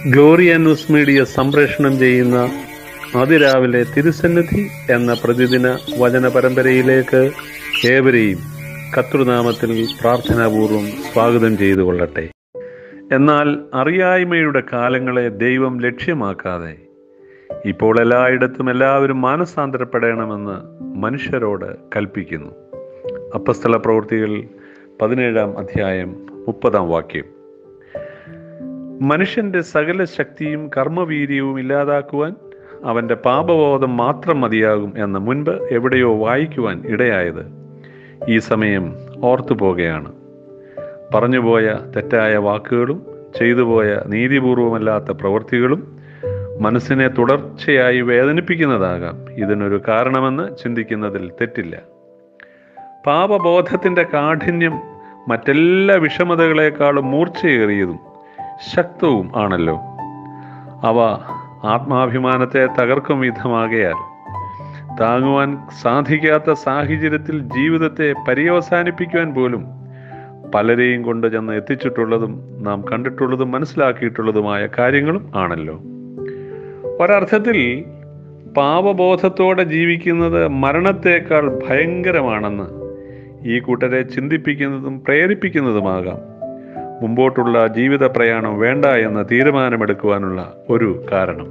Gloria news media സംപ്രേഷണം ചെയ്യുന്ന അതിരാവിലെ തിരുസന്നിധി എന്ന പ്രതിദിന വചന പരമ്പരയിലേക്ക് ഏവരെയും കർത്തൃനാമത്തിൽ പ്രാർത്ഥനാപൂർവം സ്വാഗതം ചെയ്തു കൊള്ളട്ടെ എന്നാൽ അറിയായ്മയുടെ കാലങ്ങളെ ദൈവം ലക്ഷ്യമാക്കാതെ ഇപ്പോൾ എല്ലായിടത്തും എല്ലാവരും മാനസാന്തരപ്പെടണമെന്ന് മനുഷ്യരോട് കൽപ്പിക്കുന്നു അപ്പസ്തല പ്രവൃത്തികൾ പതിനേഴാം അധ്യായം മുപ്പതാം വാക്യം മനുഷ്യന്റെ സകല ശക്തിയും കർമ്മവീര്യവും ഇല്ലാതാക്കുവാൻ അവന്റെ പാപബോധം മാത്രം മതിയാകും എന്ന് മുൻപ് എവിടെയോ വായിക്കുവാൻ ഇടയായത് ഈ സമയം ഓർത്തുപോകുകയാണ് പറഞ്ഞുപോയ തെറ്റായ വാക്കുകളും ചെയ്തുപോയ നീതിപൂർവമല്ലാത്ത പ്രവൃത്തികളും മനസ്സിനെ തുടർച്ചയായി വേദനിപ്പിക്കുന്നതാകാം ഇതിനൊരു കാരണമെന്ന് ചിന്തിക്കുന്നതിൽ തെറ്റില്ല പാപബോധത്തിന്റെ കാഠിന്യം മറ്റെല്ലാ വിഷമതകളെക്കാളും മൂർച്ചയേറിയതും ശക്തവും ആണല്ലോ അവ ആത്മാഭിമാനത്തെ തകർക്കും വിധമാകയാൽ താങ്ങുവാൻ സാധിക്കാത്ത സാഹചര്യത്തിൽ ജീവിതത്തെ പര്യവസാനിപ്പിക്കുവാൻ പോലും പലരെയും കൊണ്ട് ചെന്ന് എത്തിച്ചിട്ടുള്ളതും നാം കണ്ടിട്ടുള്ളതും മനസ്സിലാക്കിയിട്ടുള്ളതുമായ കാര്യങ്ങളും ആണല്ലോ ഒരർത്ഥത്തിൽ പാപബോധത്തോടെ ജീവിക്കുന്നത് മരണത്തേക്കാൾ ഭയങ്കരമാണെന്ന് ഈ കൂട്ടരെ ചിന്തിപ്പിക്കുന്നതും പ്രേരിപ്പിക്കുന്നതുമാകാം മുമ്പോട്ടുള്ള ജീവിത പ്രയാണം വേണ്ട എന്ന തീരുമാനമെടുക്കുവാനുള്ള ഒരു കാരണം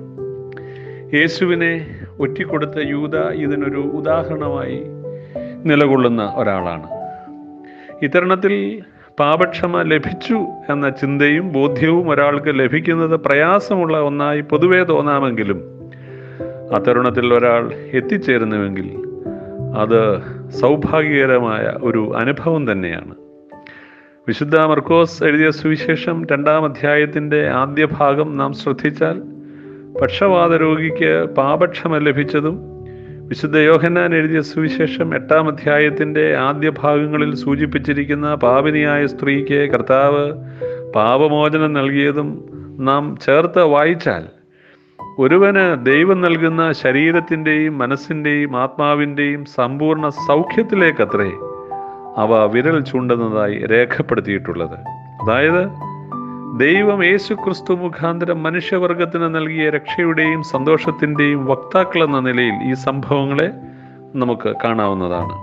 യേശുവിനെ ഒറ്റിക്കൊടുത്ത യൂത ഇതിനൊരു ഉദാഹരണമായി നിലകൊള്ളുന്ന ഒരാളാണ് ഇത്തരണത്തിൽ പാപക്ഷമ ലഭിച്ചു എന്ന ചിന്തയും ബോധ്യവും ഒരാൾക്ക് ലഭിക്കുന്നത് പ്രയാസമുള്ള ഒന്നായി പൊതുവെ തോന്നാമെങ്കിലും അത്തരുണത്തിൽ ഒരാൾ എത്തിച്ചേരുന്നുവെങ്കിൽ അത് സൗഭാഗ്യകരമായ ഒരു അനുഭവം തന്നെയാണ് വിശുദ്ധ മർക്കോസ് എഴുതിയ സുവിശേഷം രണ്ടാം അധ്യായത്തിൻ്റെ ആദ്യ ഭാഗം നാം ശ്രദ്ധിച്ചാൽ പക്ഷവാത രോഗിക്ക് പാപക്ഷമ ലഭിച്ചതും വിശുദ്ധ യോഹന്നാൻ എഴുതിയ സുവിശേഷം എട്ടാം അധ്യായത്തിൻ്റെ ആദ്യ ഭാഗങ്ങളിൽ സൂചിപ്പിച്ചിരിക്കുന്ന പാപിനിയായ സ്ത്രീക്ക് കർത്താവ് പാപമോചനം നൽകിയതും നാം ചേർത്ത് വായിച്ചാൽ ഒരുവന് ദൈവം നൽകുന്ന ശരീരത്തിൻ്റെയും മനസ്സിൻ്റെയും ആത്മാവിൻ്റെയും സമ്പൂർണ്ണ സൗഖ്യത്തിലേക്കത്രേ അവ വിരൽ ചൂണ്ടുന്നതായി രേഖപ്പെടുത്തിയിട്ടുള്ളത് അതായത് ദൈവം യേശു ക്രിസ്തു മുഖാന്തരം മനുഷ്യവർഗത്തിന് നൽകിയ രക്ഷയുടെയും സന്തോഷത്തിൻ്റെയും വക്താക്കൾ എന്ന നിലയിൽ ഈ സംഭവങ്ങളെ നമുക്ക് കാണാവുന്നതാണ്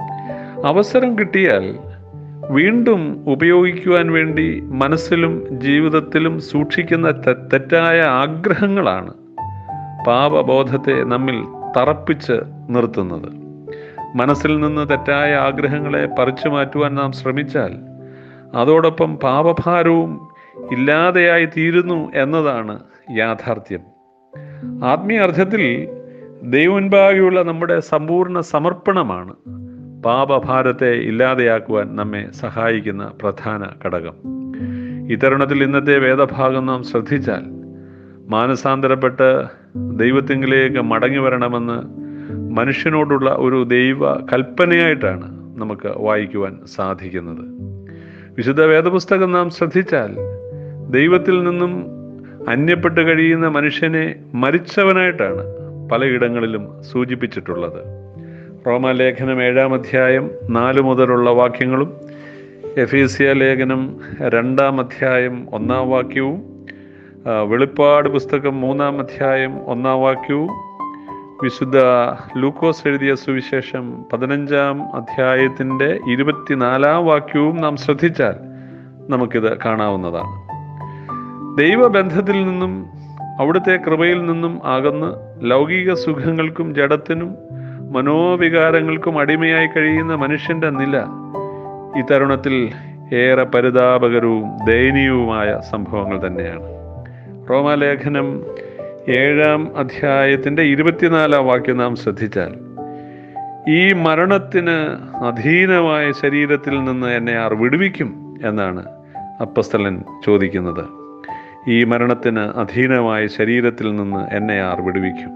അവസരം കിട്ടിയാൽ വീണ്ടും ഉപയോഗിക്കുവാൻ വേണ്ടി മനസ്സിലും ജീവിതത്തിലും സൂക്ഷിക്കുന്ന തെറ്റായ ആഗ്രഹങ്ങളാണ് പാപബോധത്തെ നമ്മിൽ തറപ്പിച്ച് നിർത്തുന്നത് മനസ്സിൽ നിന്ന് തെറ്റായ ആഗ്രഹങ്ങളെ പറിച്ചു മാറ്റുവാൻ നാം ശ്രമിച്ചാൽ അതോടൊപ്പം പാപഭാരവും ഇല്ലാതെയായി തീരുന്നു എന്നതാണ് യാഥാർത്ഥ്യം ആത്മീയ അർത്ഥത്തിൽ ദൈവമുൻപാകെയുള്ള നമ്മുടെ സമ്പൂർണ്ണ സമർപ്പണമാണ് പാപഭാരത്തെ ഇല്ലാതെയാക്കുവാൻ നമ്മെ സഹായിക്കുന്ന പ്രധാന ഘടകം ഇത്തരുണത്തിൽ ഇന്നത്തെ വേദഭാഗം നാം ശ്രദ്ധിച്ചാൽ മാനസാന്തരപ്പെട്ട് ദൈവത്തിങ്കിലേക്ക് മടങ്ങി വരണമെന്ന് മനുഷ്യനോടുള്ള ഒരു ദൈവ കൽപ്പനയായിട്ടാണ് നമുക്ക് വായിക്കുവാൻ സാധിക്കുന്നത് വിശുദ്ധ വേദപുസ്തകം നാം ശ്രദ്ധിച്ചാൽ ദൈവത്തിൽ നിന്നും അന്യപ്പെട്ട് കഴിയുന്ന മനുഷ്യനെ മരിച്ചവനായിട്ടാണ് പലയിടങ്ങളിലും സൂചിപ്പിച്ചിട്ടുള്ളത് റോമാലേഖനം ഏഴാം അധ്യായം നാല് മുതലുള്ള വാക്യങ്ങളും എഫീസിയ ലേഖനം രണ്ടാം അധ്യായം ഒന്നാം വാക്യവും വെളിപ്പാട് പുസ്തകം മൂന്നാം അധ്യായം ഒന്നാം വാക്യവും വിശുദ്ധ ലൂക്കോസ് എഴുതിയ സുവിശേഷം പതിനഞ്ചാം അധ്യായത്തിൻ്റെ ഇരുപത്തിനാലാം വാക്യവും നാം ശ്രദ്ധിച്ചാൽ നമുക്കിത് കാണാവുന്നതാണ് ദൈവബന്ധത്തിൽ നിന്നും അവിടുത്തെ കൃപയിൽ നിന്നും അകന്ന് ലൗകിക സുഖങ്ങൾക്കും ജഡത്തിനും മനോവികാരങ്ങൾക്കും അടിമയായി കഴിയുന്ന മനുഷ്യന്റെ നില ഈ തരുണത്തിൽ ഏറെ പരിതാപകരവും ദയനീയവുമായ സംഭവങ്ങൾ തന്നെയാണ് റോമാലേഖനം ഏഴാം അധ്യായത്തിൻ്റെ ഇരുപത്തിനാലാം വാക്യം നാം ശ്രദ്ധിച്ചാൽ ഈ മരണത്തിന് അധീനമായ ശരീരത്തിൽ നിന്ന് എന്നെ ആർ വിടുവിക്കും എന്നാണ് അപ്പസ്തലൻ ചോദിക്കുന്നത് ഈ മരണത്തിന് അധീനമായ ശരീരത്തിൽ നിന്ന് എന്നെ ആർ വിടുവിക്കും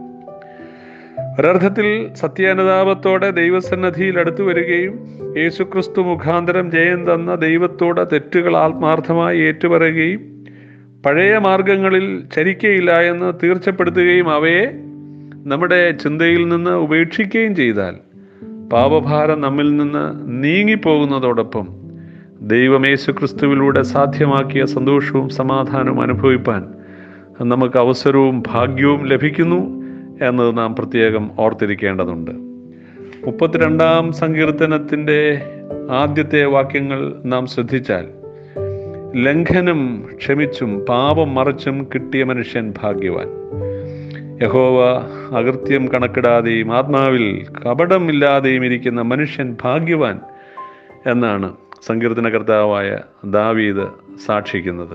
ഒരർത്ഥത്തിൽ സത്യാനുതാപത്തോടെ ദൈവസന്നദ്ധിയിൽ അടുത്തു വരികയും യേശുക്രിസ്തു മുഖാന്തരം ജയം തന്ന ദൈവത്തോടെ തെറ്റുകൾ ആത്മാർത്ഥമായി ഏറ്റുപറയുകയും പഴയ മാർഗങ്ങളിൽ ചരിക്കയില്ല എന്ന് തീർച്ചപ്പെടുത്തുകയും അവയെ നമ്മുടെ ചിന്തയിൽ നിന്ന് ഉപേക്ഷിക്കുകയും ചെയ്താൽ പാപഭാരം നമ്മിൽ നിന്ന് നീങ്ങിപ്പോകുന്നതോടൊപ്പം ദൈവമേശു ക്രിസ്തുവിലൂടെ സാധ്യമാക്കിയ സന്തോഷവും സമാധാനവും അനുഭവിപ്പാൻ നമുക്ക് അവസരവും ഭാഗ്യവും ലഭിക്കുന്നു എന്നത് നാം പ്രത്യേകം ഓർത്തിരിക്കേണ്ടതുണ്ട് മുപ്പത്തിരണ്ടാം സങ്കീർത്തനത്തിൻ്റെ ആദ്യത്തെ വാക്യങ്ങൾ നാം ശ്രദ്ധിച്ചാൽ ലംഘനം ക്ഷമിച്ചും പാപം മറച്ചും കിട്ടിയ മനുഷ്യൻ ഭാഗ്യവാൻ യഹോവ അകൃത്യം കണക്കിടാതെയും ആത്മാവിൽ കപടമില്ലാതെയും ഇരിക്കുന്ന മനുഷ്യൻ ഭാഗ്യവാൻ എന്നാണ് സങ്കീർത്തനകർത്താവായ ദാവീദ് സാക്ഷിക്കുന്നത്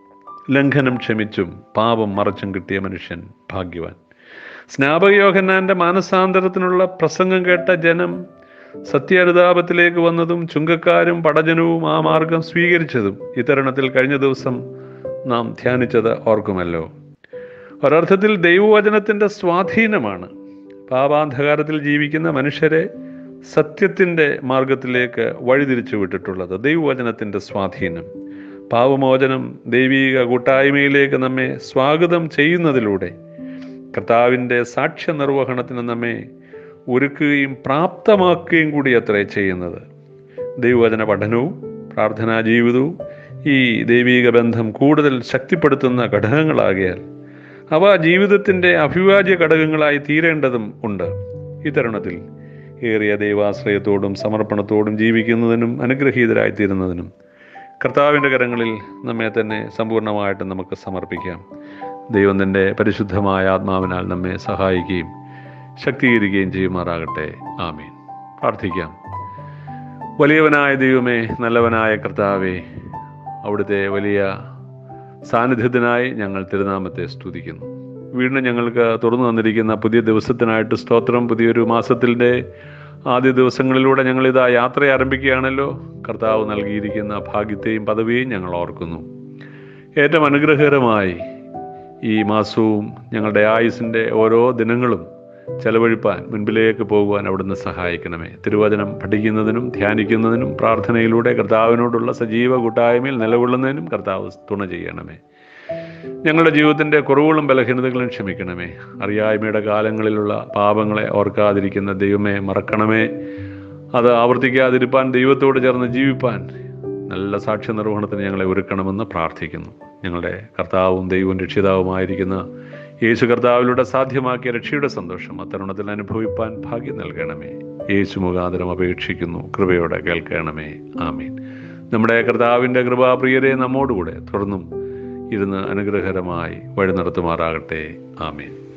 ലംഘനം ക്ഷമിച്ചും പാപം മറച്ചും കിട്ടിയ മനുഷ്യൻ ഭാഗ്യവാൻ സ്നാപകയോഹന്നാന്റെ മാനസാന്തരത്തിനുള്ള പ്രസംഗം കേട്ട ജനം സത്യാനുതാപത്തിലേക്ക് വന്നതും ചുങ്കക്കാരും പടജനവും ആ മാർഗം സ്വീകരിച്ചതും ഇത്തരണത്തിൽ കഴിഞ്ഞ ദിവസം നാം ധ്യാനിച്ചത് ഓർക്കുമല്ലോ ഒരർത്ഥത്തിൽ ദൈവവചനത്തിൻ്റെ സ്വാധീനമാണ് പാപാന്ധകാരത്തിൽ ജീവിക്കുന്ന മനുഷ്യരെ സത്യത്തിൻ്റെ മാർഗത്തിലേക്ക് വഴിതിരിച്ചു വിട്ടിട്ടുള്ളത് ദൈവവചനത്തിൻ്റെ സ്വാധീനം പാവമോചനം ദൈവീക കൂട്ടായ്മയിലേക്ക് നമ്മെ സ്വാഗതം ചെയ്യുന്നതിലൂടെ കർത്താവിൻ്റെ സാക്ഷ്യ നിർവഹണത്തിന് നമ്മെ ഒരുക്കുകയും പ്രാപ്തമാക്കുകയും കൂടി അത്രേ ചെയ്യുന്നത് ദൈവവചന പഠനവും പ്രാർത്ഥനാ ജീവിതവും ഈ ദൈവീക ബന്ധം കൂടുതൽ ശക്തിപ്പെടുത്തുന്ന ഘടകങ്ങളാകിയാൽ അവ ജീവിതത്തിൻ്റെ അഭിവാജ്യ ഘടകങ്ങളായി തീരേണ്ടതും ഉണ്ട് ഈ തരുണത്തിൽ ഏറിയ ദൈവാശ്രയത്തോടും സമർപ്പണത്തോടും ജീവിക്കുന്നതിനും അനുഗ്രഹീതരായി തീരുന്നതിനും കർത്താവിൻ്റെ കരങ്ങളിൽ നമ്മെ തന്നെ സമ്പൂർണ്ണമായിട്ട് നമുക്ക് സമർപ്പിക്കാം ദൈവം തൻ്റെ പരിശുദ്ധമായ ആത്മാവിനാൽ നമ്മെ സഹായിക്കുകയും ശക്തീകരിക്കുകയും ചെയ്യുമാറാകട്ടെ ആമീൻ പ്രാർത്ഥിക്കാം വലിയവനായ ദൈവമേ നല്ലവനായ കർത്താവേ അവിടുത്തെ വലിയ സാന്നിധ്യത്തിനായി ഞങ്ങൾ തിരുനാമത്തെ സ്തുതിക്കുന്നു വീണ്ടും ഞങ്ങൾക്ക് തുറന്നു തന്നിരിക്കുന്ന പുതിയ ദിവസത്തിനായിട്ട് സ്തോത്രം പുതിയൊരു മാസത്തിൻ്റെ ആദ്യ ദിവസങ്ങളിലൂടെ ഞങ്ങളിതാ യാത്ര ആരംഭിക്കുകയാണല്ലോ കർത്താവ് നൽകിയിരിക്കുന്ന ഭാഗ്യത്തെയും പദവിയെയും ഞങ്ങൾ ഓർക്കുന്നു ഏറ്റവും അനുഗ്രഹകരമായി ഈ മാസവും ഞങ്ങളുടെ ആയുസിൻ്റെ ഓരോ ദിനങ്ങളും ചെലവഴിപ്പാൻ മുൻപിലേക്ക് പോകുവാൻ അവിടുന്ന് സഹായിക്കണമേ തിരുവചനം പഠിക്കുന്നതിനും ധ്യാനിക്കുന്നതിനും പ്രാർത്ഥനയിലൂടെ കർത്താവിനോടുള്ള സജീവ കൂട്ടായ്മയിൽ നിലകൊള്ളുന്നതിനും കർത്താവ് തുണ ചെയ്യണമേ ഞങ്ങളുടെ ജീവിതത്തിൻ്റെ കുറവുകളും ബലഹീനതകളും ക്ഷമിക്കണമേ അറിയായ്മയുടെ കാലങ്ങളിലുള്ള പാപങ്ങളെ ഓർക്കാതിരിക്കുന്ന ദൈവമേ മറക്കണമേ അത് ആവർത്തിക്കാതിരിപ്പാൻ ദൈവത്തോട് ചേർന്ന് ജീവിപ്പാൻ നല്ല സാക്ഷ്യ നിർവഹണത്തിന് ഞങ്ങളെ ഒരുക്കണമെന്ന് പ്രാർത്ഥിക്കുന്നു ഞങ്ങളുടെ കർത്താവും ദൈവവും രക്ഷിതാവുമായിരിക്കുന്ന യേശു കർത്താവിലൂടെ സാധ്യമാക്കിയ രക്ഷയുടെ സന്തോഷം അത്തരുണത്തിൽ അനുഭവിപ്പാൻ ഭാഗ്യം നൽകണമേ യേശു മുഖാന്തരം അപേക്ഷിക്കുന്നു കൃപയോടെ കേൾക്കണമേ ആമീൻ നമ്മുടെ കർത്താവിൻ്റെ കൃപാപ്രിയരെ നമ്മോടുകൂടെ തുടർന്നും ഇരുന്ന് അനുഗ്രഹകരമായി വഴി നടത്തുമാറാകട്ടെ ആമീൻ